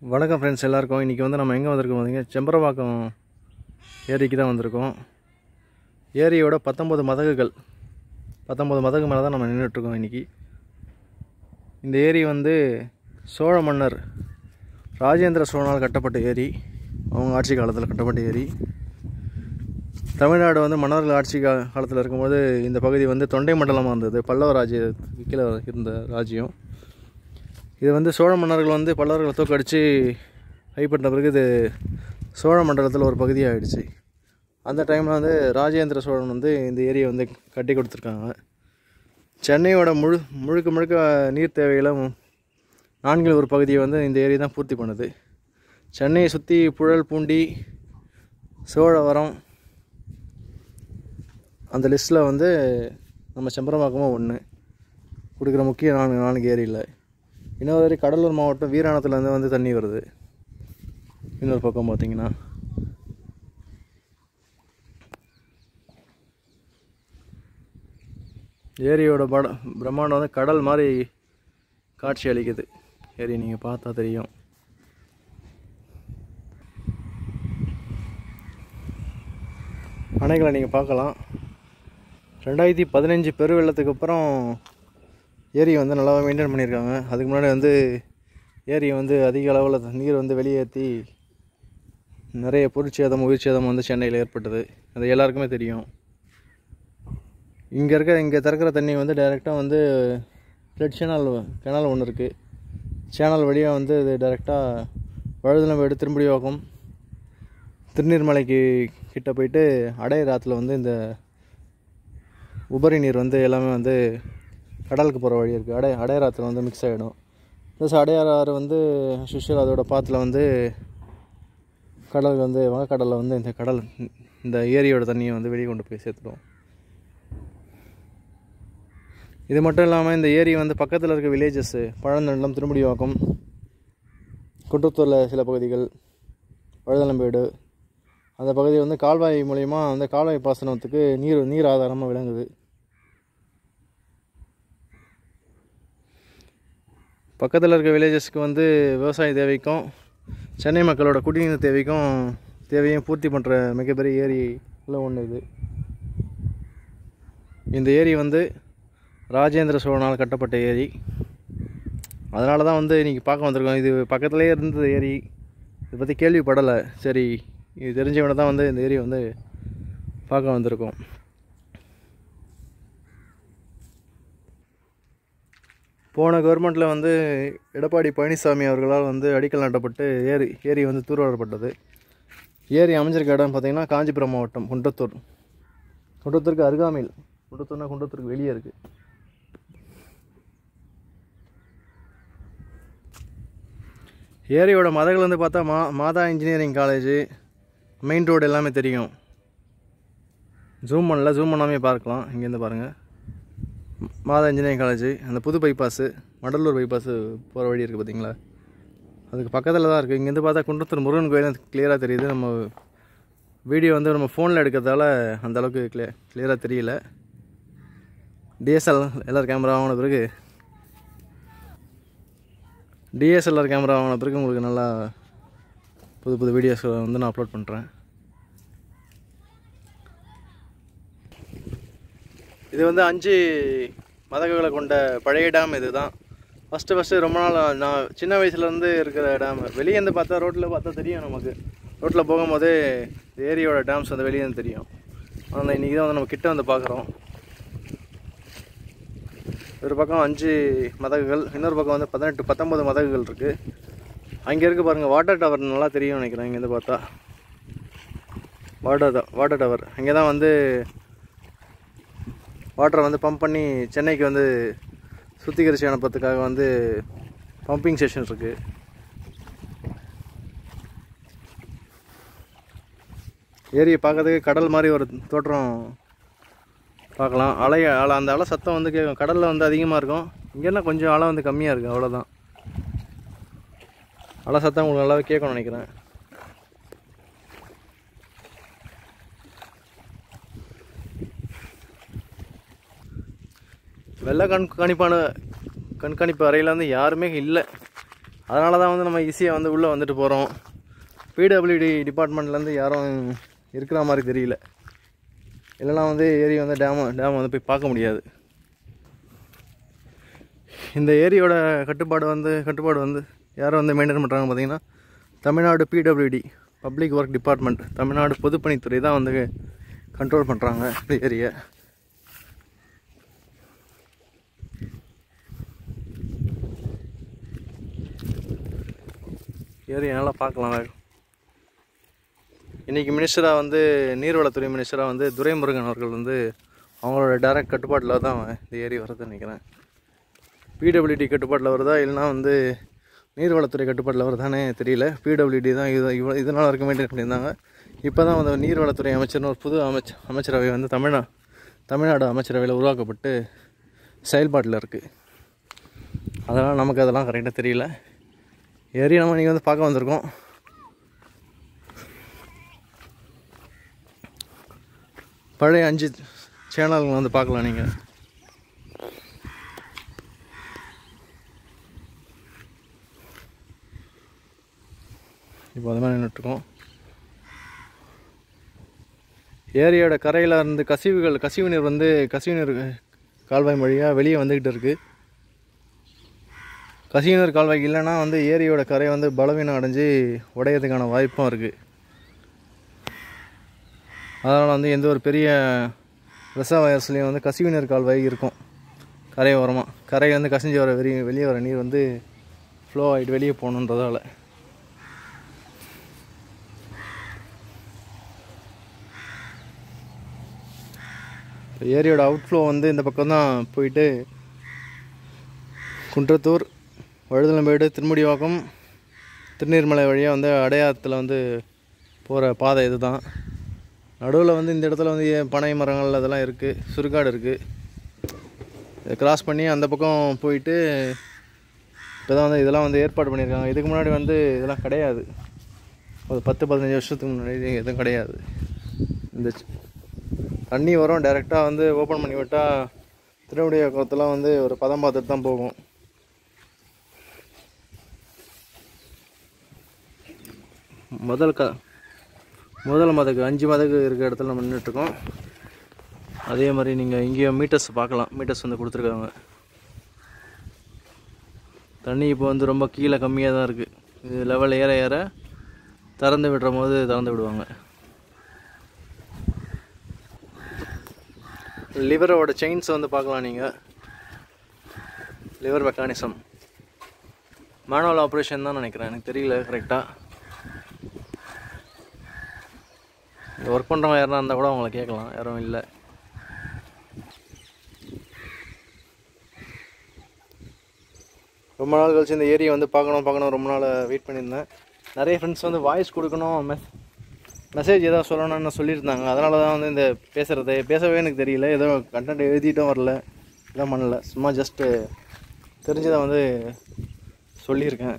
வணக்கம் ஃப்ரெண்ட்ஸ் எல்லாருக்கும் இன்றைக்கி வந்து நம்ம எங்கே வந்திருக்கோம் பார்த்தீங்க செம்பரவாக்கம் ஏரிக்கு தான் வந்திருக்கோம் ஏரியோட பத்தொம்பது மதகுகள் பத்தொம்பது மதகு மேலே தான் நம்ம நின்றுட்டுருக்கோம் இன்றைக்கி இந்த ஏரி வந்து சோழ மன்னர் ராஜேந்திர சோழனால் கட்டப்பட்ட ஏரி அவங்க ஆட்சி காலத்தில் கட்டப்பட்ட ஏரி தமிழ்நாடு வந்து மன்னர்கள் ஆட்சி கா காலத்தில் இருக்கும்போது இந்த பகுதி வந்து தொண்டை மண்டலமாக இருந்தது பல்லவ ராஜ்யத்துக்கு கீழே இருந்த ராஜ்யம் இது வந்து சோழ மன்னர்கள் வந்து பல்லவர்களை தோக்கடிச்சு கைப்பற்றின பிறகு இது சோழ மண்டலத்தில் ஒரு பகுதியாகிடுச்சு அந்த டைமில் வந்து ராஜேந்திர சோழன் வந்து இந்த ஏரியை வந்து கட்டி கொடுத்துருக்காங்க சென்னையோட முழு முழுக்க முழுக்க நீர் தேவைகளை மு- நான்கில் ஒரு பகுதியை வந்து இந்த ஏரி தான் பூர்த்தி பண்ணுது சென்னையை சுற்றி புழல் பூண்டி சோழவரம் அந்த லிஸ்ட்டில் வந்து நம்ம செம்பரம்பாக்கமும் ஒன்று கொடுக்குற முக்கிய நான்கு நான்கு ஏரியில் இன்னொரு ஏரி கடலூர் மாவட்டம் வீராணத்துலேருந்து வந்து தண்ணி வருது இன்னொரு பக்கம் பார்த்தீங்கன்னா ஏரியோட பட பிரம்மாண்டம் வந்து கடல் மாதிரி காட்சி அளிக்குது ஏரி நீங்கள் பார்த்தா தெரியும் அணைகளை நீங்கள் பார்க்கலாம் ரெண்டாயிரத்தி பதினஞ்சு பெருவெள்ளத்துக்கு அப்புறம் ஏரியை வந்து நல்லாவே மெயின்டைன் பண்ணியிருக்காங்க அதுக்கு முன்னாடி வந்து ஏரியை வந்து அதிக அளவில் நீர் வந்து வெளியேற்றி நிறைய பொருட்சேதம் உயிர்ச்சேதம் வந்து சென்னையில் ஏற்பட்டது அது எல்லாருக்குமே தெரியும் இங்கே இருக்க இங்கே திறக்கிற தண்ணி வந்து டைரெக்டாக வந்து ஃப்ளட் சேனல் கெனல் ஒன்று இருக்குது சேனல் வழியாக வந்து இது டைரெக்டாக வழுதலம்பேடு திரும்படிவாக்கம் திருநீர்மலைக்கு கிட்ட போயிட்டு அடையர் ஆற்றுல வந்து இந்த உபரி நீர் வந்து எல்லாமே வந்து கடலுக்கு போகிற வழி இருக்குது அடை அடையார் ஆற்றுல வந்து மிக்ஸ் ஆகிடும் ப்ளஸ் அடையார் ஆறு வந்து சுஷல் அதோட பாத்தில் வந்து கடலுக்கு வந்து வங்கக்கடலில் வந்து இந்த கடல் இந்த ஏரியோட தண்ணியை வந்து வெளியே கொண்டு போய் சேர்த்துடும் இது மட்டும் இல்லாமல் இந்த ஏரி வந்து பக்கத்தில் இருக்க வில்லேஜஸ்ஸு பழந்தண்டம் திருமுடிவாக்கம் குன்றத்தூரில் சில பகுதிகள் பழுதலம்பேடு அந்த பகுதி வந்து கால்வாய் மூலயமா அந்த கால்வாய் பாசனத்துக்கு நீர் நீர் ஆதாரமாக விளங்குது பக்கத்தில் இருக்க வில்லேஜஸ்க்கு வந்து விவசாய தேவைக்கும் சென்னை மக்களோட குடிநீர் தேவைக்கும் தேவையும் பூர்த்தி பண்ணுற மிகப்பெரிய ஏரியில் ஒன்று இது இந்த ஏரி வந்து ராஜேந்திர சோழனால் கட்டப்பட்ட ஏரி அதனால தான் வந்து இன்றைக்கி பார்க்க வந்திருக்கோம் இது பக்கத்துலேயே இருந்தது ஏரி இதை பற்றி கேள்விப்படலை சரி இது தெரிஞ்சவனை தான் வந்து இந்த ஏரியை வந்து பார்க்க வந்திருக்கோம் போன கவர்மெண்ட்டில் வந்து எடப்பாடி பழனிசாமி அவர்களால் வந்து அடிக்கல் நாட்டப்பட்டு ஏரி ஏரி வந்து தூர்வாரப்பட்டது ஏரி அமைஞ்சிருக்க இடம் பார்த்திங்கன்னா காஞ்சிபுரம் மாவட்டம் குன்றத்தூர் குன்றத்தூருக்கு அருகாமையில் குன்றத்தூர்னா குன்றத்தூருக்கு வெளியே இருக்குது ஏரியோட மதகள் வந்து பார்த்தா மா மாதா இன்ஜினியரிங் காலேஜு மெயின் ரோடு எல்லாமே தெரியும் ஜூம் பண்ணல ஜூம் பண்ணாமே பார்க்கலாம் இங்கேருந்து பாருங்கள் மாதா இன்ஜினியரிங் காலேஜ் அந்த புது பைபாஸு மடலூர் பைபாஸு போகிற வழி இருக்குது பார்த்தீங்களா அதுக்கு பக்கத்தில் தான் இருக்குது இங்கேருந்து பார்த்தா குன்றத்தூர் முருகன் கோயில் கிளியராக தெரியுது நம்ம வீடியோ வந்து நம்ம ஃபோனில் எடுக்கிறதால அந்த அளவுக்கு கிளிய கிளியராக தெரியல டிஎஸ்எல் எல்ஆர் கேமரா வாங்கின பிறகு டிஎஸ்எல்ஆர் கேமரா வாங்கின பிறகு உங்களுக்கு நல்லா புது புது வீடியோஸ் வந்து நான் அப்லோட் பண்ணுறேன் இது வந்து அஞ்சு மதகுகளை கொண்ட பழைய டேம் இது தான் ஃபஸ்ட்டு ஃபஸ்ட்டு ரொம்ப நாள் நான் சின்ன வயசுலேருந்து இருக்கிற டேம் வெளியே இருந்து பார்த்தா ரோட்டில் பார்த்தா தெரியும் நமக்கு ரோட்டில் போகும்போதே இந்த ஏரியோட டேம்ஸ் வந்து வெளியே இருந்து தெரியும் ஆனால் இன்றைக்கி தான் வந்து நம்ம கிட்ட வந்து பார்க்குறோம் ஒரு பக்கம் அஞ்சு மதகுகள் இன்னொரு பக்கம் வந்து பதினெட்டு பத்தொம்பது மதகுகள் இருக்குது அங்கே இருக்குது பாருங்கள் வாட்டர் டவர் நல்லா தெரியும் நினைக்கிறேன் இங்கேருந்து பார்த்தா வாட்டர் வாட்டர் டவர் அங்கே தான் வந்து வாட்டரை வந்து பம்ப் பண்ணி சென்னைக்கு வந்து சுத்திகரித்து அனுப்புறதுக்காக வந்து பம்பிங் ஸ்டேஷன் இருக்குது ஏரியை பார்க்கறதுக்கு கடல் மாதிரி ஒரு தோற்றம் பார்க்கலாம் அலை அலை அந்த அலை சத்தம் வந்து கேட்கும் கடலில் வந்து அதிகமாக இருக்கும் இங்கேனா கொஞ்சம் அலை வந்து கம்மியாக இருக்குது அவ்வளோதான் அலை சத்தம் உங்களுக்கு நல்லாவே கேட்கணும்னு நினைக்கிறேன் வெள்ள கண்காணிப்பான கண்காணிப்பு அறையில் வந்து யாருமே இல்லை அதனால தான் வந்து நம்ம ஈஸியாக வந்து உள்ளே வந்துட்டு போகிறோம் பிடபிள்யூடி டிபார்ட்மெண்ட்லேருந்து யாரும் இருக்கிற மாதிரி தெரியல இல்லைனா வந்து ஏரி வந்து டேம் டேம் வந்து போய் பார்க்க முடியாது இந்த ஏரியோட கட்டுப்பாடு வந்து கட்டுப்பாடு வந்து யார் வந்து மெயின்டைன் பண்ணுறாங்க பார்த்தீங்கன்னா Tamil Nadu PWD public work department Tamil Nadu பொதுப்பணித்துறை தான் வந்து கண்ட்ரோல் பண்ணுறாங்க இந்த ஏரியை ஏரியை நல்லா பார்க்கலாம் இன்றைக்கி மினிஸ்டராக வந்து நீர்வளத்துறை மினிஸ்டராக வந்து துரைமுருகன் அவர்கள் வந்து அவங்களோட டைரக்ட் கட்டுப்பாட்டில் தான் இந்த ஏரி வருதுன்னு நினைக்கிறேன் பிடபிள்யூடி கட்டுப்பாட்டில் வருதா இல்லைனா வந்து நீர்வளத்துறை கட்டுப்பாட்டில் வருதானே தெரியல பிடபிள்யூடி தான் இது இவ்வளோ இதனால் வரைக்கும் மெயின்டைன் பண்ணியிருந்தாங்க இப்போ தான் வந்து நீர்வளத்துறை அமைச்சர்னு ஒரு புது அமைச்ச அமைச்சரவை வந்து தமிழ்நா தமிழ்நாடு அமைச்சரவையில் உருவாக்கப்பட்டு செயல்பாட்டில் இருக்குது அதனால் நமக்கு அதெல்லாம் கரெக்டாக தெரியல ஏரி நம்ம நீங்கள் வந்து பார்க்க வந்திருக்கோம் பழைய அஞ்சு சேனல்கள் வந்து பார்க்கலாம் நீங்கள் இப்போ அது மாதிரி நின்றுட்டுருக்கோம் ஏரியோட கரையில் இருந்து கசிவுகள் கசிவு நீர் வந்து கசிவு நீர் கால்வாய் வழியாக வெளியே வந்துக்கிட்டு இருக்குது கசிவு நீர் கால்வாய் இல்லைன்னா வந்து ஏரியோட கரை வந்து பலவீனம் அடைஞ்சு உடையறதுக்கான வாய்ப்பும் இருக்குது அதனால் வந்து எந்த ஒரு பெரிய ரிசர்வாயர்ஸ்லேயும் வந்து கசிவு நீர் கால்வாய் இருக்கும் கரை ஓரமாக கரை வந்து கசிஞ்சு வர வெளியே வெளியே வர நீர் வந்து ஃப்ளோ ஆகிட்டு வெளியே போகணுன்றதால ஏரியோட அவுட்ஃப்ளோ வந்து இந்த பக்கம் தான் போயிட்டு குன்றத்தூர் வழுதலம்பேடு திருமுடிவாக்கம் திருநீர்மலை வழியாக வந்து அடையாளத்தில் வந்து போகிற பாதை இது தான் நடுவில் வந்து இந்த இடத்துல வந்து ஏ- பனை மரங்கள் அதெல்லாம் இருக்குது சுருக்காடு இருக்குது இதை கிராஸ் பண்ணி அந்த பக்கம் போயிட்டு இப்போ தான் வந்து இதெல்லாம் வந்து ஏற்பாடு பண்ணியிருக்காங்க இதுக்கு முன்னாடி வந்து இதெல்லாம் கிடையாது ஒரு பத்து பதினஞ்சு வருஷத்துக்கு முன்னாடி இது எதுவும் கிடையாது இந்த சி- தண்ணி வரும் டைரெக்டாக வந்து ஓப்பன் பண்ணி விட்டால் திருவடிய குளத்தெல்லாம் வந்து ஒரு பதம் பார்த்துட்டு தான் போகும் முதல் க முதல் மதகு அஞ்சு மதகு இருக்க இடத்துல நம்ம நின்றுட்டுருக்கோம் அதே மாதிரி நீங்கள் இங்கேயும் மீட்டர்ஸ் பார்க்கலாம் மீட்டர்ஸ் வந்து கொடுத்துருக்காங்க தண்ணி இப்போ வந்து ரொம்ப கீழே கம்மியாக தான் இருக்குது இது லெவல் ஏற ஏற திறந்து விடுற போது திறந்து விடுவாங்க லிவரோட செயின்ஸ் வந்து பார்க்கலாம் நீங்கள் லிவர் மெக்கானிசம் மேனுவல் ஆப்ரேஷன் தான் நினைக்கிறேன் எனக்கு தெரியல கரெக்டாக இங்கே ஒர்க் பண்ணுறவங்க யாருனா இருந்தால் கூட அவங்கள கேட்கலாம் யாரும் இல்லை ரொம்ப நாள் கழிச்சு இந்த ஏரியை வந்து பார்க்கணும் பார்க்கணும் ரொம்ப நாள் வெயிட் பண்ணியிருந்தேன் நிறைய ஃப்ரெண்ட்ஸ் வந்து வாய்ஸ் கொடுக்கணும் மெஸ் மெசேஜ் ஏதாவது சொல்லணும்னு சொல்லியிருந்தாங்க அதனால தான் வந்து இந்த பேசுகிறது பேசவே எனக்கு தெரியல ஏதோ கண்டென்ட் எழுதிட்டும் வரல எதுவும் பண்ணல சும்மா ஜஸ்ட்டு தெரிஞ்சதை வந்து சொல்லியிருக்கேன்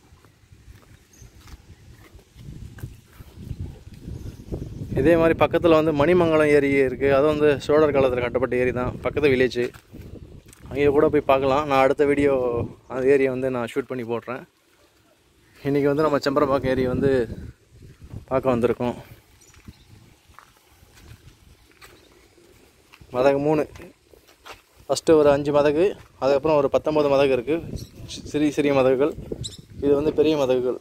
இதே மாதிரி பக்கத்தில் வந்து மணிமங்கலம் ஏரி இருக்குது அது வந்து சோழர் காலத்தில் கட்டப்பட்ட ஏரி தான் பக்கத்து வில்லேஜ் அங்கே கூட போய் பார்க்கலாம் நான் அடுத்த வீடியோ அந்த ஏரியை வந்து நான் ஷூட் பண்ணி போடுறேன் இன்றைக்கி வந்து நம்ம செம்பரம்பாக்கம் ஏரி வந்து பார்க்க வந்திருக்கோம் மதகு மூணு ஃபஸ்ட்டு ஒரு அஞ்சு மதகு அதுக்கப்புறம் ஒரு பத்தொம்பது மதகு இருக்குது சிறிய சிறிய மதகுகள் இது வந்து பெரிய மதகுகள்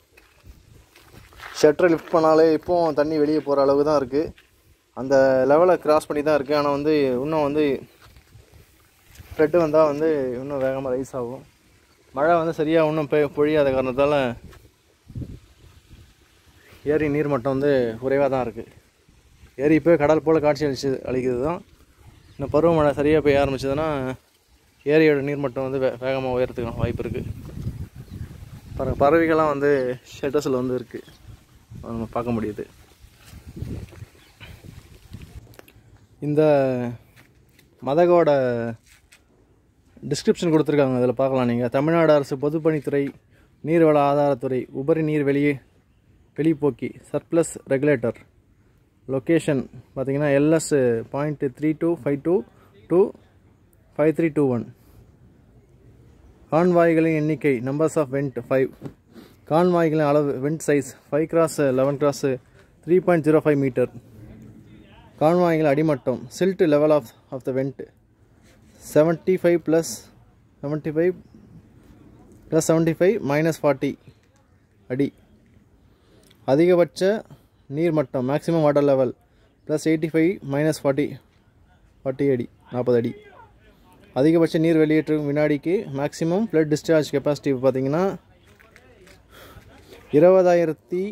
ஷட்டரை லிஃப்ட் பண்ணாலே இப்போவும் தண்ணி வெளியே போகிற அளவுக்கு தான் இருக்குது அந்த லெவலை கிராஸ் பண்ணி தான் இருக்குது ஆனால் வந்து இன்னும் வந்து ஃப்ளட்டு வந்தால் வந்து இன்னும் வேகமாக ரைஸ் ஆகும் மழை வந்து சரியாக இன்னும் பெய் பொழியாத காரணத்தால் ஏரி நீர்மட்டம் வந்து குறைவாக தான் இருக்குது ஏரி இப்போ கடல் போல் காட்சி அளிச்சு அளிக்கிறது தான் இன்னும் பருவமழை சரியாக பெய்ய ஆரம்பிச்சதுன்னா ஏரியோட நீர்மட்டம் வந்து வே வேகமாக உயரத்துக்கான வாய்ப்பு இருக்குது பற பறவைகள்லாம் வந்து ஷெட்டர்ஸில் வந்து இருக்குது நம்ம பார்க்க முடியுது இந்த மதகோட டிஸ்கிரிப்ஷன் கொடுத்துருக்காங்க அதில் பார்க்கலாம் நீங்கள் தமிழ்நாடு அரசு பொதுப்பணித்துறை நீர்வள ஆதாரத்துறை உபரி நீர் வெளியே வெளிப்போக்கி சர்ப்ளஸ் ரெகுலேட்டர் லொக்கேஷன் பார்த்தீங்கன்னா LS point three two five two two five three two one கான்வாய்களின் எண்ணிக்கை நம்பர்ஸ் ஆஃப் வெண்ட் ஃபைவ் கான்வாய்களின் அளவு vent size five cross eleven cross three point zero five metre கான்வாய்கள் அடிமட்டம் silt level of of the vent seventy five plus seventy five plus seventy five minus forty அடி அதிகபட்ச நீர் மட்டம் maximum water level plus eighty five minus forty forty அடி நாற்பது அடி அதிகபட்ச நீர் வெளியேற்றும் வினாடிக்கு மேக்ஸிமம் ஃப்ளட் டிஸ்சார்ஜ் கெப்பாசிட்டி பார்த்தீங்கன்னா இருபதாயிரத்தி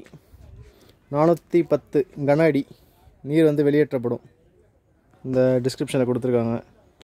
நானூற்றி பத்து கன அடி நீர் வந்து வெளியேற்றப்படும் இந்த டிஸ்கிரிப்ஷனில் கொடுத்துருக்காங்க